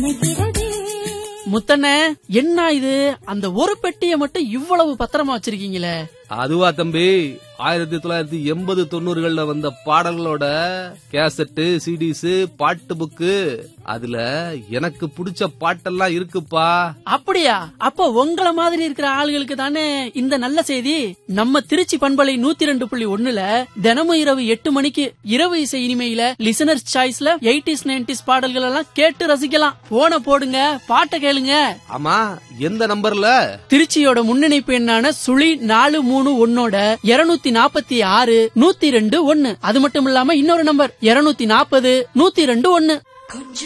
நினைக்கிறதே முத்தண்ணே என்ன இது அந்த ஒரு பெட்டியை மட்டும் இவ்வளவு பத்திரமா வச்சிருக்கீங்களே அதுவா தம்பி ஆயிரத்தி தொள்ளாயிரத்தி எண்பது தொண்ணூறுகள்ல வந்த பாடல்களோட கேசட்டு சிடிஸ் பாட்டு புக்கு அதுல எனக்கு பிடிச்ச பாட்டெல்லாம் இருக்குப்பா அப்படியா அப்ப உங்கள மாதிரி இருக்கிற ஆளுகளுக்கு தானே இந்த நல்ல செய்தி நம்ம திருச்சி பண்பலை நூத்தி ரெண்டு புள்ளி ஒண்ணுல தினமும் இரவு எட்டு மணிக்கு இரவு இசை இனிமையில லிசனர்ஸ் சாய்ஸ்ல எயிட்டிஸ் நைன்டிஸ் பாடல்கள் எல்லாம் கேட்டு ரசிக்கலாம் போன போடுங்க பாட்டை கேளுங்க ஆமா எந்த நம்பர்ல திருச்சியோட முன்னிணைப்பு எண்ணான சுழி நாலு மூணு ஒன்னோட இருநூத்தி நாப்பத்தி ஆறு நூத்தி ரெண்டு ஒன்னு அது மட்டும் இல்லாம இன்னொரு நம்பர் இருநூத்தி நாப்பது நூத்தி ரெண்டு ஒன்னு